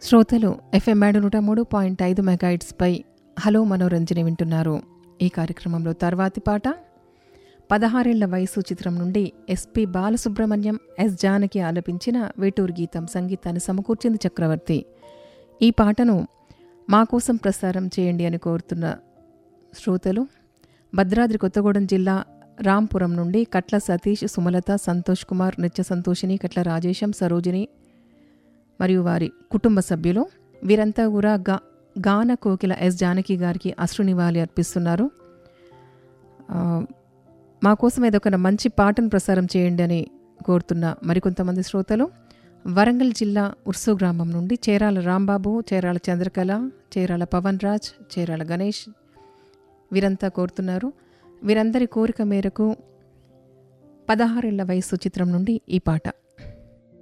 శ్రోతలు ఎఫ్ఎం ఏడు నూట మూడు పాయింట్ ఐదు మెగాయిట్స్పై హలో మనోరంజని వింటున్నారు ఈ కార్యక్రమంలో తర్వాతి పాట పదహారేళ్ల వయసు చిత్రం నుండి ఎస్పి బాలసుబ్రహ్మణ్యం ఎస్ జానకి ఆలపించిన వేటూరు గీతం సంగీతాన్ని సమకూర్చింది చక్రవర్తి ఈ పాటను మా కోసం ప్రసారం చేయండి అని కోరుతున్న శ్రోతలు భద్రాద్రి కొత్తగూడెం జిల్లా రాంపురం నుండి కట్ల సతీష్ సుమలత సంతోష్ కుమార్ నిత్య సంతోషిని కట్ల రాజేశం సరోజిని మరియు వారి కుటుంబ సభ్యులు వీరంతా కూడా గా గాన కోకిల ఎస్ జానకి గారికి అశ్రునివాళి అర్పిస్తున్నారు ఆ, మా కోసం ఏదో ఒక మంచి పాటను ప్రసారం చేయండి అని కోరుతున్న మరికొంతమంది శ్రోతలు వరంగల్ జిల్లా ఉర్సు గ్రామం నుండి చేరాల రాంబాబు చేరాల చంద్రకళ చేరాల పవన్ రాజ్ చేరాల గణేష్ వీరంతా కోరుతున్నారు వీరందరి కోరిక మేరకు పదహారేళ్ల వయసు చిత్రం నుండి ఈ పాట